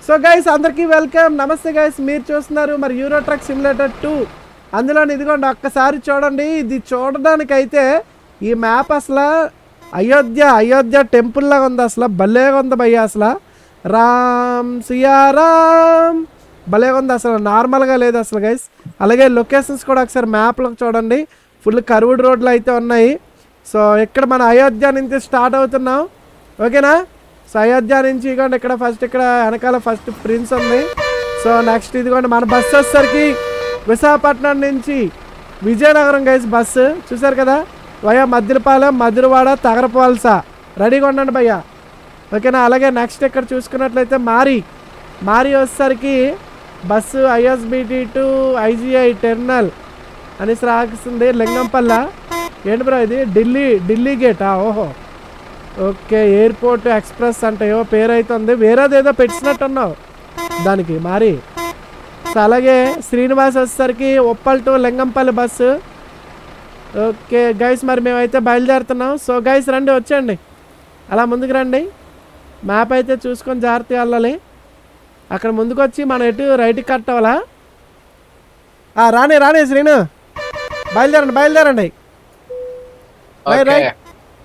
So guys అందరికీ welcome నమస్తే guys మీరు చూస్తున్నారు మరి యూరో ట్రక్ సిమ్యులేటర్ టూ అందులో ఇదిగోండి ఒక్కసారి చూడండి ఇది చూడడానికైతే ఈ మ్యాప్ అసలు అయోధ్య అయోధ్య టెంపుల్ లాగా ఉంది అసలు భలేగా ఉంది భయ్య అసలు రామ్ సియారామ్ భలేగా ఉంది అసలు నార్మల్గా లేదు అసలు గైస్ అలాగే లొకేషన్స్ కూడా ఒకసారి మ్యాప్లో చూడండి ఫుల్ కర్వ్డ్ రోడ్లు అయితే ఉన్నాయి సో ఇక్కడ మన అయోధ్య నుంచి స్టార్ట్ అవుతున్నాం ఓకేనా సో అయోధ్య నుంచి ఇదిగోండి ఇక్కడ ఫస్ట్ ఇక్కడ వెనకాల ఫస్ట్ ప్రిన్స్ ఉంది సో నెక్స్ట్ ఇదిగోండి మన బస్సు వచ్చేసరికి విశాఖపట్నం నుంచి విజయనగరం గైస్ బస్సు చూసారు కదా వయా మద్దిలపాలెం మధురవాడ తగరపాల్స రెడీగా ఉండండి భయ్య ఓకేనా అలాగే నెక్స్ట్ ఇక్కడ చూసుకున్నట్లయితే మారి మారి వచ్చేసరికి bus ISBT to IGI terminal అనేసి రాస్తుంది లింగంపల్ల ఏంటి బ్రో ఇది ఢిల్లీ ఢిల్లీ గేటా ఓహో ఓకే ఎయిర్పోర్ట్ ఎక్స్ప్రెస్ అంటే ఏవో పేరు అయితే ఉంది వేరేది ఏదో పెట్టినట్టున్నావు దానికి మరి సో అలాగే శ్రీనివాస్ వచ్చేసరికి Uppal to Lingampalli bus okay guys మరి మేమైతే బయలుదేరుతున్నాం సో గైస్ రండి వచ్చేయండి అలా ముందుకు రండి మ్యాప్ అయితే చూసుకొని జాగ్రత్తగా వెళ్ళాలి అక్కడ ముందుకు వచ్చి మనం ఎటు రైట్కి కట్ అవ్వాలా ఆ, రాని రాని శ్రీను బయలుదేరండి బయలుదేరండి రై, రై. ఓకే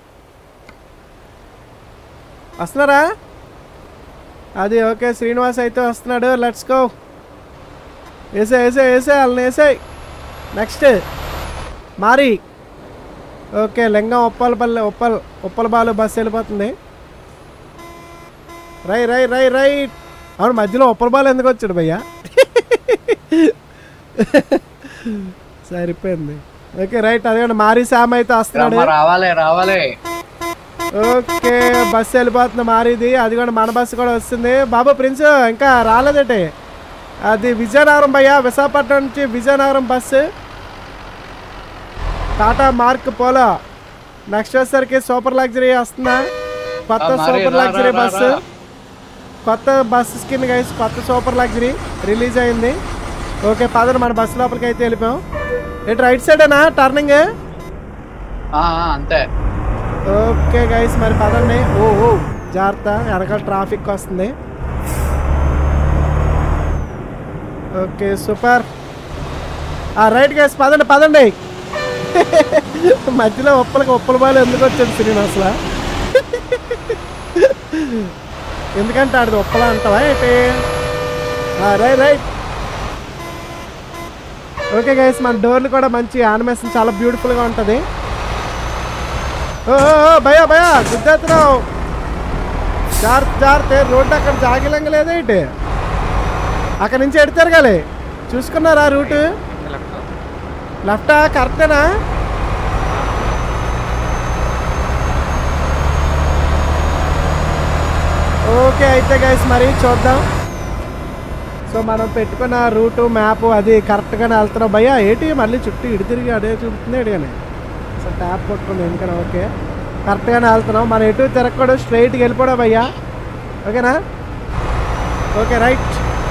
వస్తున్నారా అది ఓకే శ్రీనివాస్ అయితే వస్తున్నాడు లెట్స్ గో వేసే వేసే వేసే వాళ్ళని వేసాయి నెక్స్ట్ మారి ఓకే లింగం ఉప్పలపల్లి ఉప్పల్ ఉప్పలబాలు బస్సు వెళ్ళిపోతుంది రై రై రై రై అవును మధ్యలో ఉప్పలబాలు ఎందుకు వచ్చాడు భయ్యా సరిపోయింది ఓకే రైట్ అదే మారి శామ్ అయితే వస్తున్నాడు రమ్మ రావాలి రావాలి ఓకే బస్సు వెళ్ళిపోతుంది మారిది అది కూడా మన బస్సు కూడా వస్తుంది బాబు ప్రిన్స్ ఇంకా రాలేదటే అది విజయనగరం భయ్య విశాఖపట్నం నుంచి Vizianagaram bus Tata Marco Polo next వచ్చేసరికి సూపర్ లగ్జరీ వస్తుందా కొత్త ఆ, మరి సూపర్ రా, లగ్జరీ రా, రా, బస్సు రా. కొత్త బస్సు స్కిన్ గైస్ కొత్త సూపర్ లగ్జరీ రిలీజ్ అయింది ఓకే పదండి మన బస్సు లోపలికి అయితే వెళ్ళిపోయాం ఇటు రైట్ సైడేనా టర్నింగ్ ఆ, ఆ, అంతే ఓకే గైస్ మరి పదండి ఓ ఓ జాగ్రత్త వెనకాల ట్రాఫిక్ వస్తుంది ఓకే సూపర్ ఆ రైట్ గైస్ పదండి పదండి మధ్యలో ఉప్పలకి ఉప్పల బాలు ఎందుకు వచ్చాడు శ్రీను అసలు ఎందుకంటే ఆడిది ఉప్పల అంటావా ఏంటి రైట్ రైట్ ఓకే గైస్ మన డోర్లు కూడా మంచి యానిమేషన్ చాలా బ్యూటిఫుల్గా ఉంటుంది ఓ ఓ, ఓ, భయ్యా భయ్యా గుద్దేస్తున్నావు జాగ్రత్త జాగ్రత్త రోడ్డు అక్కడ జాగిలంగా లేదేంటి అక్కడ నుంచి ఎడతారు కాలే చూసుకున్నారా రూట్ లెఫ్టా కరెక్టేనా ఓకే అయితే గైస్ మరి చూద్దాం సో మనం పెట్టుకున్న రూటు మ్యాప్ అది కరెక్ట్గానే వెళ్తున్నాం భయ్యా ఏంటి మళ్ళీ చుట్టూ ఇటు తిరిగి అడే చూపుతుంది అడిగానే సో ట్యాప్ కొట్టుకుంది ఎందుకని ఓకే కరెక్ట్గానే వెళ్తున్నాం మనం ఎటు తిరగకూడదు స్ట్రైట్కి వెళ్ళిపోవడం భయ్యా ఓకేనా ఓకే రైట్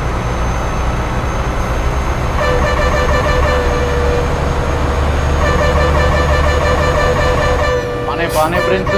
మన బానే ఫ్రెండ్స్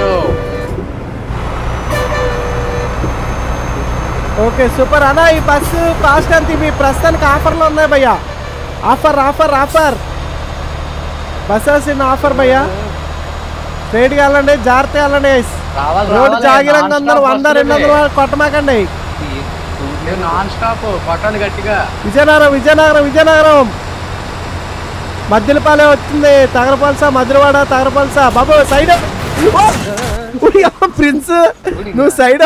ఓకే సూపర్ అన్న ఈ బస్సు కాస్ట్ ఎంత మీ ప్రస్తుతానికి ఆఫర్లు ఉన్నాయి భయ్యా ఆఫర్ ఆఫర్ ఆఫర్ బస్ వచ్చిన ఆఫర్ భయ్యా స్ట్రైట్గా వెళ్ళండి జాగ్రత్తగా వెళ్ళండి రావాలి రోడ్డు రావాలి, జాగిలంగా non ఉందని stop వంద వస్తుంది. రెండు వందలు కొట్టమాకండి ఇది నాన్ స్టాప్ కొట్టాలి గట్టిగా విజయనగరం విజయనగరం విజయనగరం మధ్యలపాలెం వచ్చింది తగరపల్స మధురవాడ తగరపల్స బాబు సైడ్ ప్రిన్స్ నువ్వు సైడ్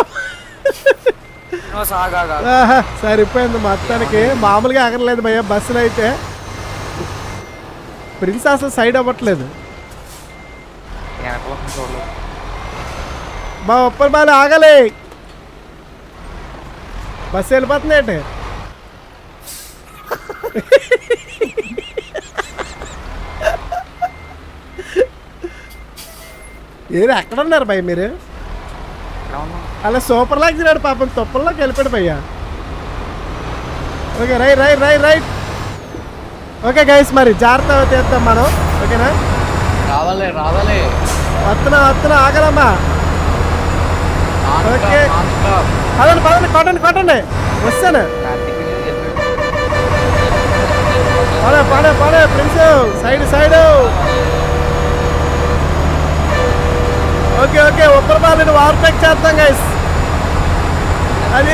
ఆహా, సరిపోయింది మొత్తానికి మామూలుగా ఎగరలేదు భయ్య బస్సులో అయితే ప్రిన్స్ అసలు సైడ్ అవ్వట్లేదు బా ఉప్పర్ బాలు ఆగలే బస్సు వెళ్ళిపోతుంది ఏంటి ఏది ఎక్కడ ఉన్నారు భయ్య మీరు అలా సూపర్ లాగ్ తిన్నాడు పాపం తుప్పల్లోకి వెళ్ళిపోయాడు భయ్య okay right right right right okay guys మరి జాగ్రత్త తీస్తాం మనం ఓకేనా రావాలి రావాలి వస్తున్నా వస్తున్నా ఆగలమ్మా non okay. Stop non stop పదండి పదండి కొట్టండి కొట్టండి వస్తాను కార్తీక్ పాడే పాడే పాడే friends side side okay okay ఒక్కరు బాగా వార్పెక్ చేద్దాం గైస్ అది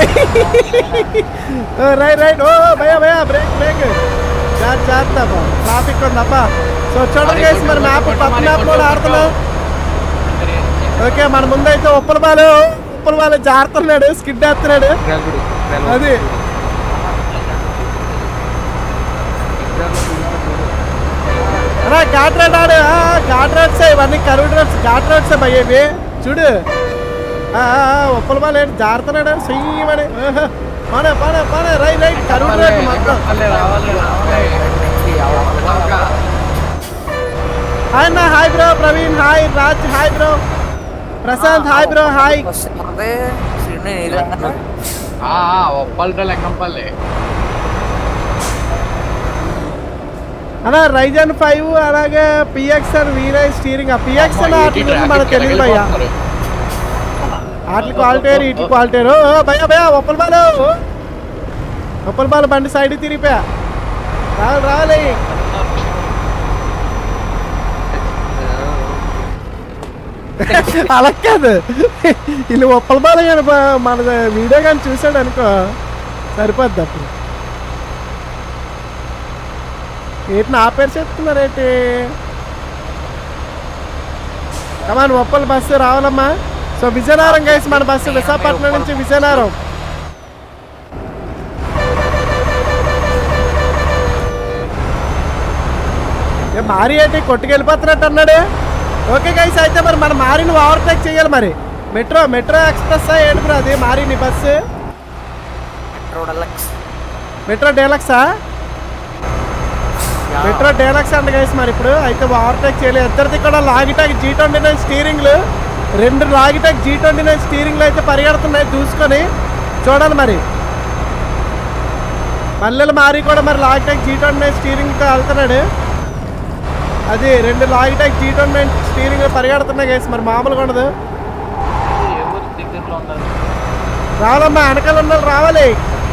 రైట్ రైట్ ఓ భయ భయ బ్రేక్ బ్రేక్ జాగ్రత్త జాగ్రత్త ట్రాఫిక్ ఉందబ్బా సో చూడండి గైస్ మరి మ్యాప్ కొత్త మ్యాప్ కూడా ఆడుతున్నాం ఓకే మన ముందైతే ఉప్పల బాలు ఉప్పల బాలు జారుతున్నాడు స్కిడ్ వేస్తున్నాడు అది అన్నా ఘాట్ రోడ్ ఆడు ఆ, ఘాట్ రోడ్స్ ఇవన్నీ కరువు రోడ్స్ ఘాట్ రోడ్స్ భయ్య ఇవి చూడు ఆ, ఆ, ఆ, ఉప్పల బాలు ఏంటి జారుతున్నాడు చెయ్యమని పానే పానే పానే రైట్ రైట్ కరువు రోడ్ మొత్తం రావాలి రావాలి హాయ్ అన్న hi bro Praveen hi Raj hi bro Prashanth hi bro hi వస్తే శ్రీను నీళ్ళు అన్నా ఆ, ఆ, ఒప్పల్ట లెక్కంపల్లి అన్న రైజన్ ఫైవ్ అలాగే పిఎక్స్ఆర్ వీరై స్టీరింగ్ ఆ పిఎక్స్ఆర్ వాటి గురించి మనకు తెలియదు భయ్య వాటి క్వాలిటీ వీటి క్వాలిటీ భయ్య భయ్య ఒప్పల బాలు ఒప్పల బాలు బండి సైడ్ తిరిగిపోయా రావాలి రావాలి అలా కాదు వీళ్ళు ఒప్పల బాలు కానీ బా- మన వీడియో కానీ చూసాడు అనుకో సరిపోద్ది అప్పుడు ఏంటి నా పేరు చెప్తున్నారేంటి కమాన్ ఒప్పల బస్సు రావాలమ్మా సో విజయనగరం గైస్ మన బస్సు విశాఖపట్నం నుంచి విజయనగరం ఏ మారి ఏంటి కొట్టుకెళ్ళిపోతున్నట్టు అన్నాడు ఓకే గైస్ అయితే మరి మన మారిని ఓవర్టేక్ చేయాలి మరి మెట్రో మెట్రో ఎక్స్ప్రెస్ ఏంటి బ్రో అది మారిని బస్సు రోడలక్స్ మెట్రో డేలక్సా మెట్రో డేలక్స్ అండి గైస్ మరి ఇప్పుడు అయితే ఓవర్టేక్ చేయలేదు ఇద్దరిది కూడా లాగిటాక్ జీ ట్వంటీ నైన్ స్టీరింగ్లు రెండు లాగిటాక్ జీ ట్వంటీ నైన్ స్టీరింగ్లు అయితే పరిగెడుతున్నాయి చూసుకొని చూడాలి మరి మల్లెలు మారి కూడా మరి లాగిటాక్ జీ ట్వంటీ నైన్ స్టీరింగ్తో వెళ్తున్నాడు అది రెండు Logitech G twenty nine steering పరిగెడుతున్నాయి గైస్ మరి మామూలుగా ఉండదు రావాలమ్మా వెనకాల ఉన్న వాళ్ళు రావాలి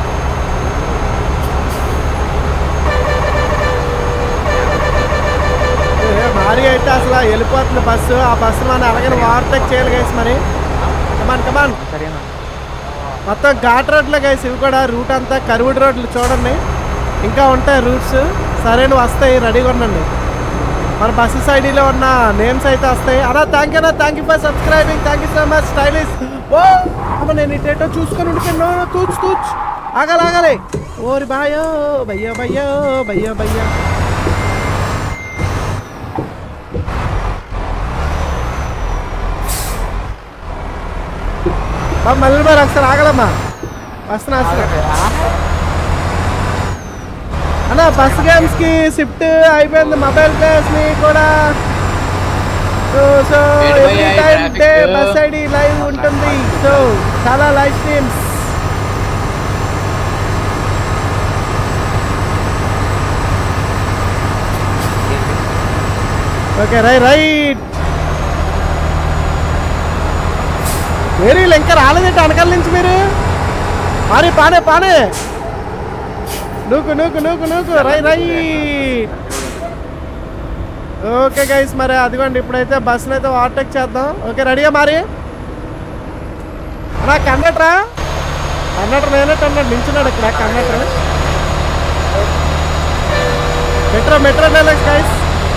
ఏ, భారీ అయితే అసలు వెళ్ళిపోతుంది బస్సు ఆ బస్సు మనం అలాగే ఓవర్టేక్ చేయాలి గైస్ మరి కమాన్ కమాన్ సరేనా మొత్తం ఘాట్ రోడ్లే గైస్ ఇవి కూడా రూట్ అంతా కరువుడు రోడ్లు చూడండి ఇంకా ఉంటాయి రూట్స్ సరైన వస్తాయి రెడీగా ఉండండి మన బస్సు సైడ్లో ఉన్న నేమ్స్ అయితే వస్తాయి అలా థ్యాంక్ యూ అన్న thank you for subscribing thank you so much stylish ఓ అమ్మ నేను ఇటేటో చూసుకొని ఉండిపోయాను తూచు తూచు ఆగాలి ఆగాలి ఓరి బాయో భయ్యో భయ్యో భయ్యో భయ్యో బాబు మళ్ళీ మరి ఒకసారి ఆగలమ్మా వస్తున్నా వస్తున్నా అన్న బస్ గేమ్స్ కి షిఫ్ట్ అయిపోయింది మొబైల్ ప్లేస్ ని కూడా సో సో ఏంటి ఎవ్రీ భయ్యా ఈ time traffic? Day bus ID live ఉంటుంది సో చాలా లైవ్ స్ట్రీమ్స్ ఓకే రై రైట్ వేరే వీళ్ళు ఇంకా రాలేదేంటి వెనకాల నుంచి మీరు పానే పానే పానే నూకు నూకు నూకు నూకు రై రై ఓకే గైస్ మరి అదిగోండి ఇప్పుడైతే బస్సును అయితే ఓవర్టేక్ చేద్దాం ఓకే రెడీగా మరి అన్నా కండక్టరా కండక్టర్ నేనట్టు అన్నాడు నించున్నాడు ఇక్కడ conductor metro metro dialogues guys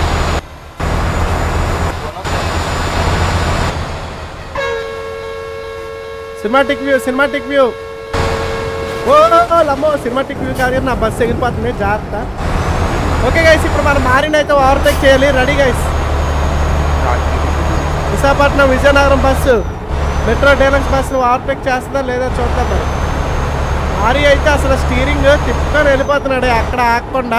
cinematic view cinematic view ఓ లమ్మో సినిమాటిక్ వ్యూ కాదు కానీ నా బస్సు ఎగిరిపోతుంది జాగ్రత్త ఓకే గైస్ ఇప్పుడు మనం మారిన అయితే ఓవర్టేక్ చేయాలి ready guys Visakhapatnam Vizianagaram bus metro deluxe bus overtake చేస్తుందా లేదా చూద్దాం మరి మారి అయితే అసలు స్టీరింగ్ తిప్పుకొని వెళ్ళిపోతున్నాడు అక్కడ ఆగకుండా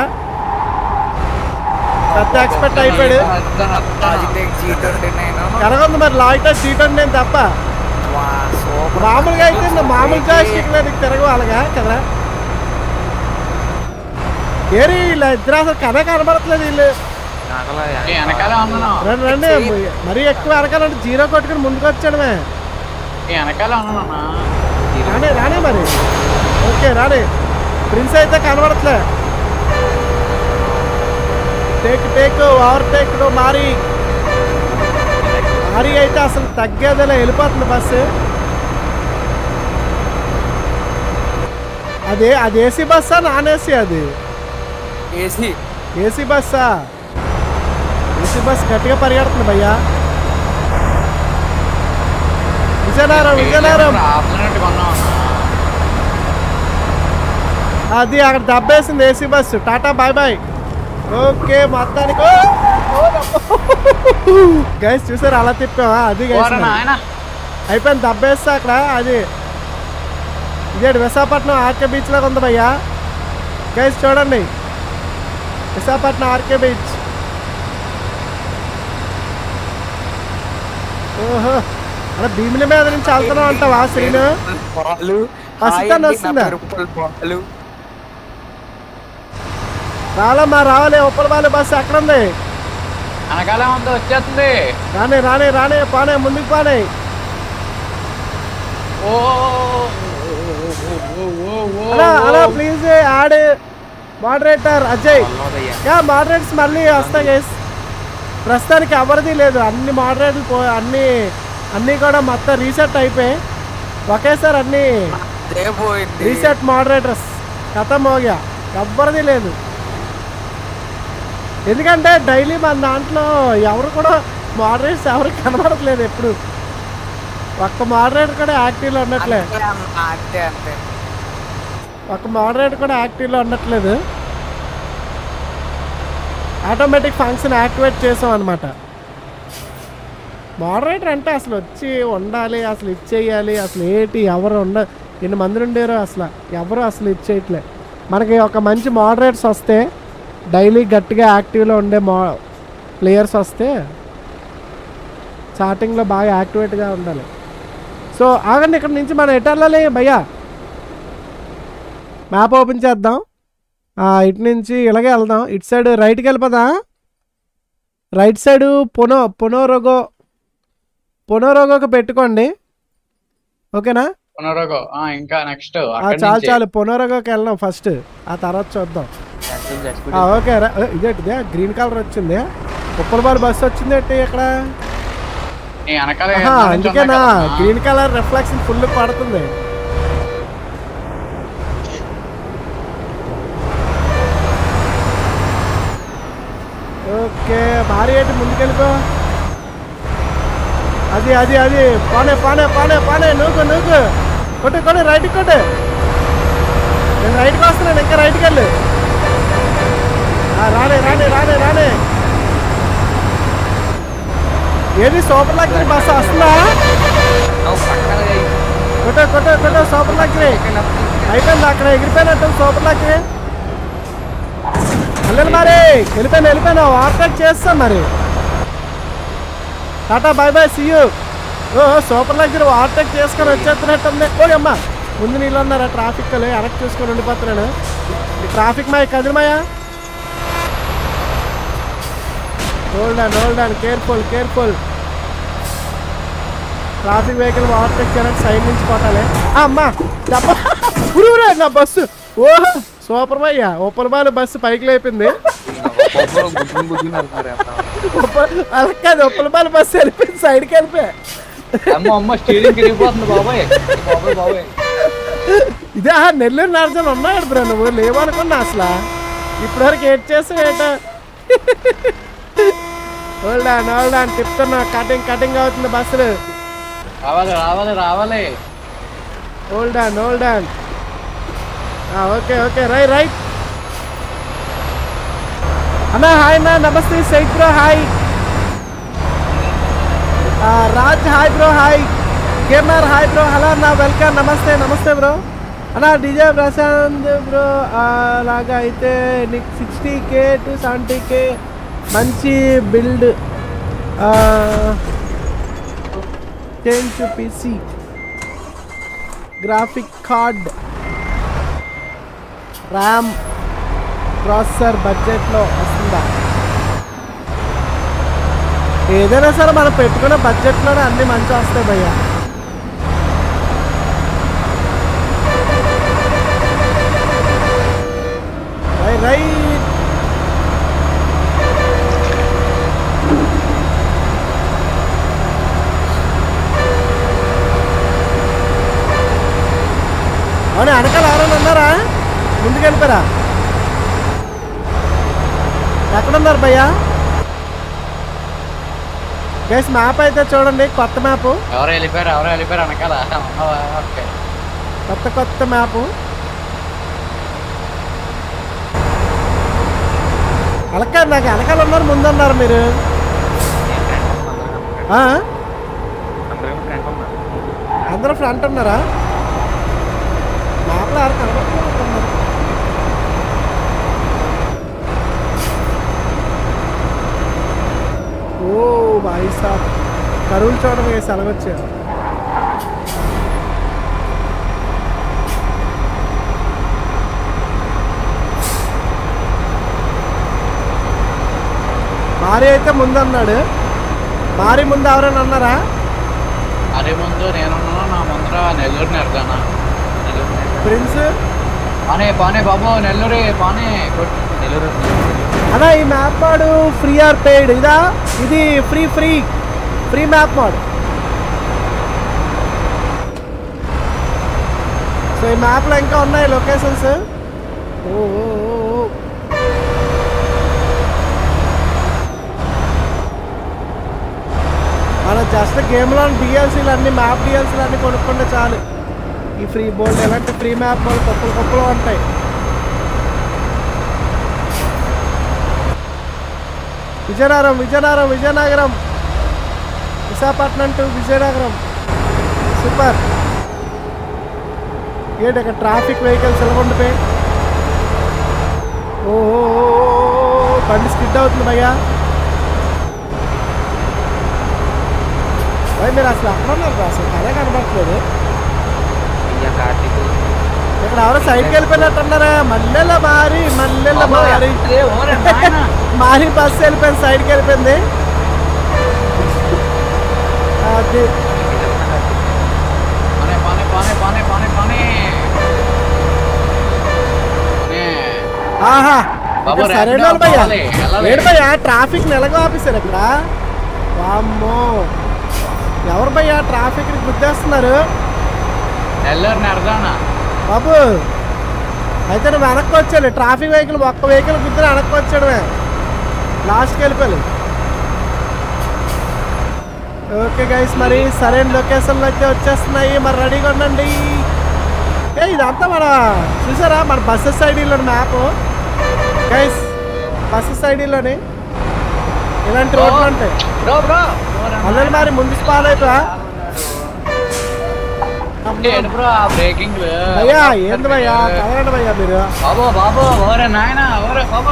పెద్ద ఎక్స్పెక్ట్ అయిపోయాడు లాజిటెక్ జీ ట్వంటీ నైన్ కనగొంది మరి లాయిట్ సీ ట్వంటీ నైన్ తప్ప సూపర్ మామూలుగా అయితే నా మామూలు జాస్టిక్ మీద తిరగవాలగా కదా ఏరి వీళ్ళు ఇద్దరు అసలు కథ కనబడట్లేదు వీళ్ళు ఏ, వెనకాల ఉన్నాను రండి రండి మరీ ఎక్కువ వెనకాలంటే జీరో కొట్టుకుని ముందుకు వచ్చాడమే ఏ, వెనకాల ఉన్నానన్నా రానే రానే మరి ఓకే ఓకే రాని ప్రిన్స్ అయితే కనబడట్లే టేక్ టేక్ ఓవర్ టేక్ మారి మారి అయితే అసలు తగ్గేదిలా వెళ్ళిపోతుంది బస్సు అదే అది ఏసీ బస్సా నాన్ ఏసీ అది ఏసీ ఏసీ బస్సా ఏసీ బస్ గట్టిగా పరిగెడుతుంది భయ్యా విజయనగరం విజయనగరం ఆపుతున్నట్టు కొన్నాం అన్న. అది అక్కడ దబ్బేసింది AC bus tata bye bye okay మొత్తానికి గైస్ చూసారు అలా తిప్పామా అది గైస్ ఓరా నాయన అయిపోయింది దబ్బేస్తా అక్కడ అది ఇదేంటి విశాఖపట్నం ఆర్కే బీచ్ లాగా ఉంది భయ్యా గైస్ చూడండి విశాఖపట్నం ఆర్కే బీచ్ ఓహో అలా భీముల మీద నుంచి వెళ్తున్నావు అంటావా శ్రీను పాలు ఫస్ట్ టైం వస్తుందా? పాలు రాలమ్మా రావాలి ఉప్పలబాలి బస్సు ఎక్కడ ఉంది వెనకాల ఉంది వచ్చేస్తుంది రానే రానే రానే పానే ముందుకు పానే ఓ ఓ, ఓ, ఓ, అలా ఓ. అలా ప్లీజ్ యాడ్ మోడరేటర్ అజయ్ యా మోడరేటర్స్ మళ్ళీ వస్తాయి గైస్ ప్రస్తుతానికి ఎవరిది లేదు అన్ని మోడరేటర్లు పో అన్ని అన్నీ కూడా మొత్తం రీసెట్ అయిపోయి ఒకేసారి అన్ని అదే పోయింది రీసెట్ మోడరేటర్స్ ఖతం మోగా ఎవ్వరిది లేదు ఎందుకంటే డైలీ మన దాంట్లో ఎవరు కూడా మోడరేటర్స్ ఎవరు కనబడట్లేదు ఎప్పుడు ఒక్క మోడరేటర్ కూడా యాక్టివ్లో ఉండట్లే అంతే అన్న, అంతే అంతే ఒక మోడరేటర్ కూడా యాక్టివ్లో ఉండట్లేదు ఆటోమేటిక్ ఫంక్షన్ యాక్టివేట్ చేసాం అనమాట మోడరేటర్ అంటే అసలు వచ్చి ఉండాలి అసలు ఇచ్చేయాలి అసలు ఏంటి ఎవరు ఉండ ఎన్ని మంది ఉండారో అసలు ఎవరు అసలు ఇచ్చేయట్లే మనకి ఒక మంచి మోడరేటర్స్ వస్తే డైలీ గట్టిగా యాక్టివ్లో ఉండే మో ప్లేయర్స్ వస్తే స్టార్టింగ్లో బాగా యాక్టివేట్గా ఉండాలి సో ఆగండి ఇక్కడ నుంచి మనం ఎటు వెళ్ళాలి భయ్యా మ్యాప్ ఓపెన్ చేద్దాం ఆ, ఇటు నుంచి ఇలాగే వెళ్దాం ఇటు సైడ్ రైట్కి వెళ్ళిపోదా రైట్ సైడ్ పొనో పొనోరోగో పొనోరోగోకి పెట్టుకోండి ఓకేనా పునరుగో ఆ, ఇంకా నెక్స్ట్ ఆ, చాలు చాలు పొనోరోగోకి వెళ్దాం ఫస్ట్ ఆ తర్వాత చూద్దాం ఆ, ఓకే రా- ఏ, ఇదేంటిదే గ్రీన్ కలర్ వచ్చింది ఉప్పలబాలు బస్సు వచ్చింది ఏంటి ఇక్కడ నీ వెనకాల ఆహా, ఎంత నుంచి ఉన్నాయి అందుకేనా కదమ్మా? గ్రీన్ కలర్ రిఫ్లెక్షన్ ఫుల్ పడుతుంది ఓకే భారీ ఏంటి ముందుకెళ్ళిపో అది అది అది పానే పానే పానే పానే నూకు నూకు కొట్టు కొట్టు రైట్కి కొట్టు నేను రైట్కి వస్తున్నాను ఇంకా రైట్కి వెళ్ళు ఆ, రానే రానే రానే రానే ఏది సూపర్ లగ్జరీ బస్సు వస్తుందా కొట్ట కొట్ట కొట్ట సూపర్ లగ్జరీ అయిపోయింది అక్కడ ఎగిరిపోయినట్టు సూపర్ లగ్జరీ వెళ్ళండి మరి వెళ్ళిపోయాను వెళ్ళిపోయాను ఓవర్టేక్ చేస్తాను మరి టాటా బాయ్ బాయ్ సీయూ ఓ సూపర్ లగ్జరీ ఓవర్టేక్ చేసుకొని వచ్చేస్తున్నట్టుంది ఓ అమ్మ ముందు నీళ్ళు ఉన్నారా ట్రాఫిక్ లే వెనక్కి చూసుకొని ఉండిపోతున్నాను ఈ ట్రాఫిక్ మాయ కదిరిమాయా hold on hold on careful careful traffic vehicle overtake చేయాలంటే సైడ్ నుంచి కొట్టాలి ఆ, అమ్మా డబ్బా ఉరువురే నా బస్సు ఓహో సూపర్ భయ్యా ఉప్పలబాలు బస్సు పైకి లేపింది ఉప్ప- అలా కాదు ఉప్పలబాలు బస్సు వెళ్ళిపోయింది సైడ్కి వెళ్ళిపోయా అమ్మ అమ్మ స్టీరింగ్ తిరిగిపోతుంది బాబాయ్ బాబాయ్ బాబాయ్ ఇదే ఆ నెల్లూరు నర్జన్ ఉన్నాడు బ్రో నువ్వు లేవనుకున్నా అసలు ఇప్పటివరకు ఏడ్ చేసావు ఏటో హోల్డ్ ఆన్ హోల్డ్ ఆన్ తిప్పుతున్నా కటింగ్ కటింగ్ అవుతుంది బస్సులు రావాలి రావాలి రావాలి hold on hold on okay okay రై రైట్ అన్నా హాయ్ అన్న నమస్తే సైక్ bro hi Raj hi bro hi gamer hi bro hello అన్న వెల్కమ్ నమస్తే నమస్తే బ్రో అన్న డిజే ప్రశాంత్ బ్రో అలాగా అయితే నీకు sixty K to seventy K మంచి build change to PC graphic card RAM processor బడ్జెట్లో వస్తుందా ఏదైనా సరే మనం పెట్టుకున్న బడ్జెట్లోనే అన్ని మంచి వస్తాయి భయ్య అని వెనకాల ఎవరైనా ఉన్నారా ముందుకు వెళ్ళిపోయారా ఎక్కడున్నారు భయ్యా గైస్ మ్యాప్ అయితే చూడండి కొత్త మ్యాప్ ఎవరు వెళ్ళిపోయారు ఎవరు వెళ్ళిపోయారు వెనకాల ఉన్నావా? ఓకే కొత్త కొత్త మ్యాప్ వెనకాల నాకు వెనకాల ఉన్నారు ముందు ఉన్నారు మీరు ఆ? అందరూ ఫ్రంట్ ఉన్నారా మ్యాప్లో ఎవరు కనబడుతున్నారు ఓ భాయి సాబ్ కరువులు చూడడం వేసి అలగొచ్చారు మారి అయితే ముందు అన్నాడు మారి ముందు ఎవరైనా అన్నారా అరే ముందు నేనున్నాను నా ముందర నెల్లూరు నెరదానా నెల్లూరు నెరదానా. ప్రిన్స్ పానే పానే బాబు నెల్లూరే పానే కొట్టు. నెల్లూరు అన్నా ఈ map mode free or paid ఇదా ఇది free free free map mode so ఈ మ్యాప్లో ఇంకా ఉన్నాయి లొకేషన్స్ ఓ ఓ, ఓ, ఓ. మన జస్ట్ గేమ్లో డిఎల్సీలు అన్ని మ్యాప్ డిఎల్సీలు అన్ని కొనుక్కుంటే చాలు ఈ ఫ్రీ బోల్డ్ ఎలాంటి ఫ్రీ మ్యాప్ మోడ్ కొప్పలు కొప్పలు ఉంటాయి విజయనగరం విజయనగరం విజయనగరం విశాఖపట్నం టు విజయనగరం సూపర్ ఏంటి అక్కడ ట్రాఫిక్ వెహికల్స్ ఎలా ఉండిపోయి ఓహో బండి స్కిడ్ అవుతుంది భయ్యా భయ్ మీరు అసలు అక్కడ ఉన్నారు అసలు అదే కనబడట్లేదు ఇక్కడ ఎవరో సైడ్కి వెళ్ళిపోయినట్టున్నారా మల్లెల మారి మల్లెల బాబు, మారి అరే, ఓరే నాయనా. మారి బస్సు వెళ్ళిపోయింది సైడ్కి వెళ్ళిపోయింది అది పానే పానే పానే పానే పానే పానే పానే. ఆహా బాబు, ఇక్కడ సరైన ర్యాపిడో వాళ్ళు భయ్యా పోవాలి, వెళ్ళాలి. ఏడు భయ్యా ట్రాఫిక్ నెలగా ఆపేశారు ఇక్కడ వామ్మో ఎవరు భయ్యా ట్రాఫిక్ గుద్దేస్తున్నారు నెల్లూరు నెరదానా బాబు అయితే నువ్వు వెనక్కి వచ్చాడు ట్రాఫిక్ వెహికల్ ఒక్క వెహికల్ గుద్దిన వెనక్కి వచ్చాడమే లాస్ట్కి వెళ్ళిపోయాలి ఓకే గైస్ మరి సరైన లొకేషన్లో అయితే వచ్చేస్తున్నాయి మరి రెడీగా ఉండండి ఏ ఇదంతా మన చూసారా మన బస్సెస్ ఐడీలో మ్యాప్ గైస్ బస్సెస్ ఐడీలోని ఇలాంటి రోడ్లు ఉంటాయి బ్రో బ్రో అల్లరి మరి ముందు స్పాల్ అయిపోయా ఏంటి బ్రో ఆ బ్రేకింగ్ భయ్యా ఏంది భయ్యా కదలండి భయ్యా మీరు బాబు బాబు ఓరే నాయనా ఓరే బాబు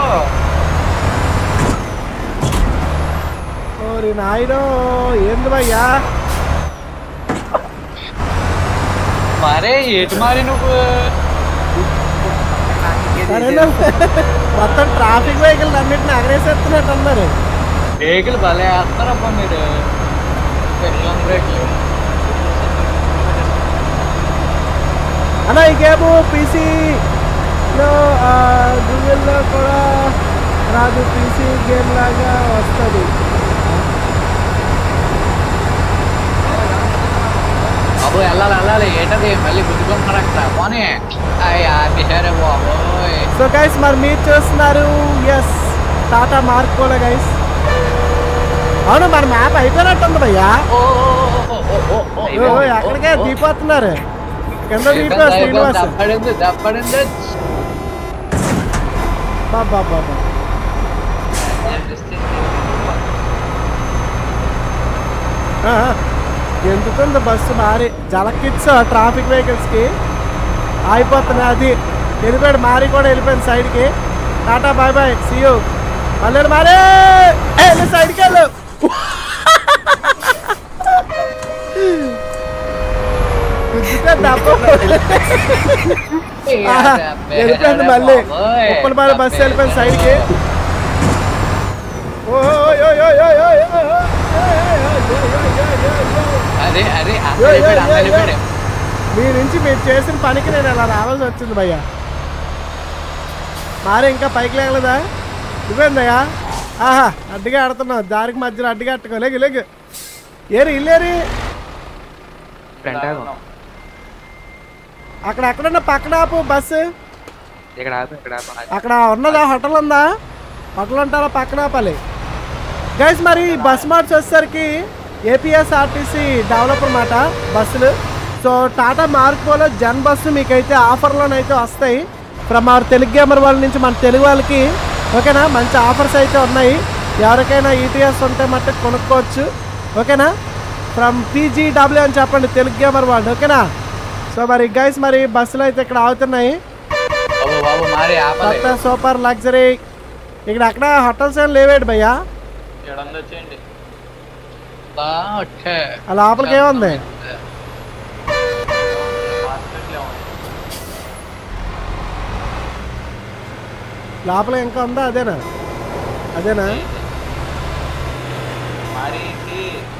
ఓరి నాయనో ఏంది భయ్యా మరే ఏటి మరి నువ్వు సరేనా మొత్తం ట్రాఫిక్ వెహికల్ అన్నింటిని ఎగరేసేస్తున్నట్టు అన్నారు బ్రేకులు భలే వేస్తారబ్బా మీరు పెట్రోల్ బ్రేక్లు అన్న ఈ గేమ్ పీసీలో గూగుల్లో కూడా రాదు పీసీ గేమ్ లాగా వస్తుంది బాబు వెళ్ళాలి వెళ్ళాలి ఏంటది మళ్ళీ గుద్దుకుంటున్నారు అక్కడ పోనీ అయ్యా బిహారే బాబోయ్ సో గైస్ మరి మీరు చూస్తున్నారు ఎస్ టాటా మార్కోలే గైస్ అవును మన మ్యాప్ అయిపోయినట్టుంది భయ్యా ఓ, ఓ, ఓ, ఓ, ఓ, ఓ, ఓ, ఓ, ఎక్కడికే దీపోతున్నారు కింద దీపా శ్రీనివాస్ దప్పడింది దప్పడింది బాబా బాబా ఎందుకుంది బస్సు మారి జలకిచ్చా ట్రాఫిక్ వెహికల్స్కి ఆగిపోతున్నాయి అది వెళ్ళిపోయాడు మారి కూడా వెళ్ళిపోయింది సైడ్కి టాటా బాయ్ బాయ్ సియూ మళ్ళీ మారే ఏ, వెళ్ళు సైడ్కి వెళ్ళు గుద్దితే దెబ్బ ఆహా, వెళ్ళిపోయింది మళ్ళీ ఉప్పలపాల బస్సు వెళ్ళిపోయింది సైడ్కి ఓయ్ ఓయ్ ఓయ్ ఓయ్ ఓయ్ ఓయ్ ఓయ్ ఓయ్ ఓయ్ అరే అరే యో, అసలు యో, వెళ్ళిపోయాడు, యో, అసలు వెళ్ళిపోయాడు. యో. మీ నుంచి మీరు చేసిన పనికి నేను అలా రావాల్సి వచ్చింది భయ్యా మారే ఇంకా పైకి లేగలేదా నువ్వేందయ్యా ఆహా అడ్డుగా ఆడుతున్నావు దారికి మధ్యలో అడ్డుగా అట్టుకో లేగు లేగు ఏరి ఇల్లేరి అక్కడ ఎక్కడన్నా పక్కన ఆపు బస్సు ఇక్కడ ఆపు ఇక్కడ ఆపు అక్కడ ఉన్నదా హోటల్ ఉందా హోటల్ ఉంటారా పక్కన ఆపాలి గైస్ మరి బస్ మార్చ్ వచ్చేసరికి ఏపీఎస్ఆర్టీసీ డెవలపర్ మాట బస్సులు సో టాటా మార్కోలో జన్ బస్సు మీకైతే ఆఫర్లోనైతే వస్తాయి ఫ్రమ్ అవర్ తెలుగు గేమర్ వాళ్ళ నుంచి మన తెలుగు వాళ్ళకి ఓకేనా మంచి ఆఫర్స్ అయితే ఉన్నాయి ఎవరికైనా ఈటీఎస్ ఉంటే మట్టి కొనుక్కోవచ్చు ఓకేనా ఫ్రమ్ పీజీడబ్ల్యూ అని చెప్పండి తెలుగు గేమర్ వాళ్ళు ఓకేనా సో మరి గైస్ మరి బస్సులు అయితే ఇక్కడ ఆగుతున్నాయి బాబు బాబు మారి ఆపలే కొత్త సూపర్ లగ్జరీ ఇక్కడ అక్కడ హోటల్స్ ఏం లేవేటి భయ్యా ఎడంది వచ్చేయండి బా వచ్చే ఆ లోపలికి ఏముంది లోపల ఇంకా ఉందా అదేనా అదేనా మరి ఏంటి?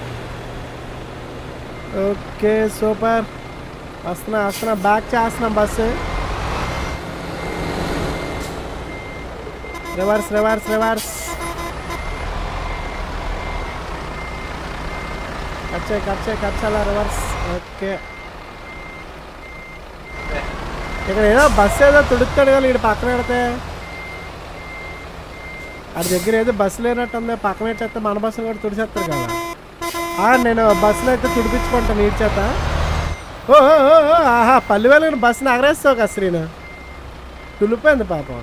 ఓకే సూపర్ వస్తున్నా వస్తున్నా బ్యాక్ చేస్తున్నాం బస్సు రివర్స్ రివర్స్ రివర్స్ కచ్చే కచ్చే కచ్చాలా రివర్స్ ఓకే ఇక్కడ ఏదో బస్సు ఏదో తుడుతాడు కదా ఇక్కడ పక్కన పెడితే అది దగ్గర ఏదో బస్సు లేనట్టుంది పక్కన పెట్టేస్తే మన బస్సులు కూడా తుడిచేస్తారు కదా ఆ, నేను బస్సులో అయితే తుడిపించుకుంటాను నీటి చేత ఓ ఓ, ఓ, ఓ, ఆహా పల్లి వెళ్ళిన బస్సుని ఎగరేస్తావు కదా శ్రీను తులిపోయింది పాపం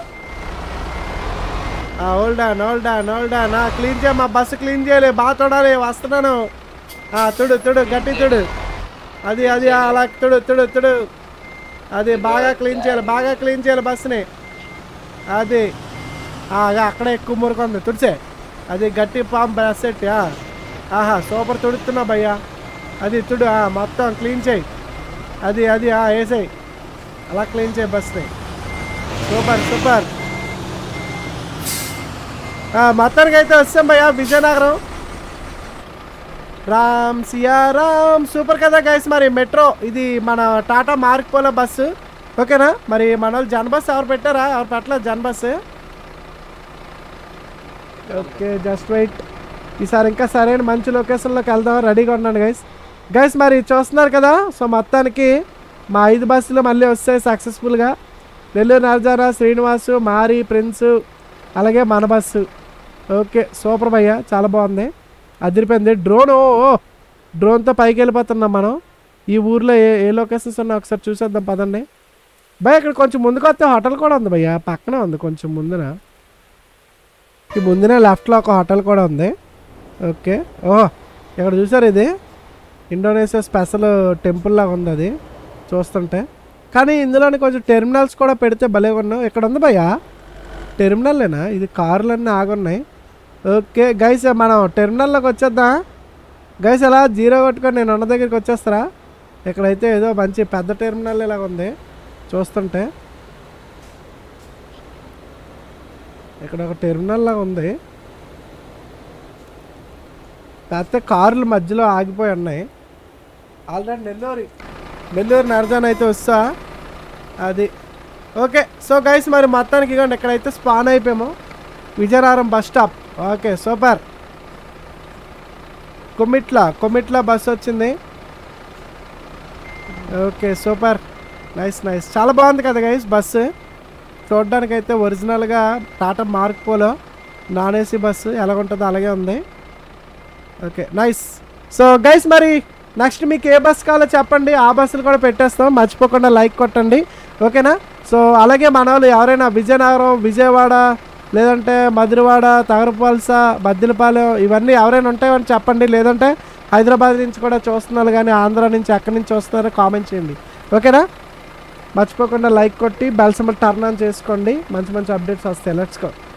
ఓల్డా ఓల్డా ఓల్డా నా క్లీన్ చేయ మా బస్సు క్లీన్ చేయలే బాగా తొడాలి వస్తున్నాను ఆ, తుడు తుడు గట్టి తుడు అది అది అలా తుడు తుడు తుడు అది బాగా క్లీన్ చేయాలి బాగా క్లీన్ చేయాలి బస్సుని అది ఆ, అగా అక్కడే ఎక్కువ మురుకుంది తుడిసే అది గట్టి పాము బ్రష్ సెట్ ఆ. ఆహా సూపర్ తుడుతున్నా భయ్యా అది తుడు ఆ, మొత్తం క్లీన్ చేయి అది అది ఆ, వేసేయి అలా క్లీన్ చేయి బస్ని సూపర్ సూపర్ ఆ, మొత్తానికి అయితే వస్తాం భయ్యా విజయనగరం రామ్ సియా రామ్ సూపర్ కదా గైస్ మరి మెట్రో ఇది మన టాటా మార్క్ పోలో బస్సు ఓకేనా మరి మన వాళ్ళు జన్ బస్ ఎవరు పెట్టారా ఎవరు పెట్టలేదు జన్ బస్సు ఓకే జస్ట్ వెయిట్ ఈసారి ఇంకా సరైన మంచి లొకేషన్లోకి వెళ్దాం రెడీగా ఉన్నాను గైస్ గైస్ మరి చూస్తున్నారు కదా సో మొత్తానికి మా ఐదు బస్సులు మళ్ళీ వస్తాయి సక్సెస్ఫుల్గా నెల్లూరు నరజారా శ్రీనివాసు మారి ప్రిన్స్ అలాగే మన బస్సు ఓకే సూపర్ భయ్య చాలా బాగుంది అదిరిపోయింది డ్రోన్ ఓ ఓ, డ్రోన్తో పైకి వెళ్ళిపోతున్నాం మనం ఈ ఊర్లో ఏ ఏ లొకేషన్స్ ఉన్నా ఒకసారి చూసేద్దాం పదండి భయ్య ఇక్కడ కొంచెం ముందుకు వస్తే హోటల్ కూడా ఉంది భయ్య పక్కనే ఉంది కొంచెం ముందున ఈ ముందునే లెఫ్ట్లో ఒక హోటల్ కూడా ఉంది ఓకే ఓహో ఇక్కడ చూసారు ఇది ఇండోనేషియా స్పెషల్ టెంపుల్ లాగా ఉంది అది చూస్తుంటే కానీ ఇందులోని కొంచెం టెర్మినల్స్ కూడా పెడితే భలే ఉన్నాం ఇక్కడ ఉంది భయ్యా టెర్మినల్లేనా ఇది కార్లన్నీ ఆగున్నాయి ఓకే గైస్ మనం టెర్మినల్లోకి వచ్చేద్దాం గైస్ ఎలా జీరో కొట్టుకొని నేను ఉన్న దగ్గరికి వచ్చేస్తారా ఇక్కడైతే ఏదో మంచి పెద్ద టెర్మినల్ ఇలాగ ఉంది చూస్తుంటే ఇక్కడ ఒక టెర్మినల్ లాగా ఉంది పెద్ద కార్లు మధ్యలో ఆగిపోయి ఉన్నాయి ఆల్రెడీ నెల్లూరు నెల్లూరు నరజాన్ అయితే వస్తా అది ఓకే సో గైస్ మరి మొత్తానికి ఇవ్వండి ఎక్కడైతే స్పాన్ అయిపోయామో Vizianagaram bus stop okay super కొమ్మిట్ల కొమ్మిట్ల బస్ వచ్చింది ఓకే సూపర్ నైస్ నైస్ చాలా బాగుంది కదా గైస్ బస్సు చూడడానికి అయితే ఒరిజినల్గా Tata Marco Polo non AC bus ఎలా ఉంటుందో అలాగే ఉంది ఓకే నైస్ సో గైస్ మరి నెక్స్ట్ మీకు ఏ బస్ కావాలో చెప్పండి ఆ బస్సులు కూడా పెట్టేస్తాం మర్చిపోకుండా లైక్ కొట్టండి ఓకేనా సో అలాగే మన వాళ్ళు ఎవరైనా విజయనగరం విజయవాడ లేదంటే మధురవాడ తగరపల్స బద్దిలపాలెం ఇవన్నీ ఎవరైనా ఉంటాయని చెప్పండి లేదంటే హైదరాబాద్ నుంచి కూడా చూస్తున్నారు కానీ ఆంధ్ర నుంచి ఎక్కడి నుంచి చూస్తున్నారో కామెంట్ చేయండి ఓకేనా మర్చిపోకుండా లైక్ కొట్టి బెల్ సింబల్ టర్న్ ఆన్ చేసుకోండి మంచి మంచి అప్డేట్స్ వస్తాయి లెట్స్ గో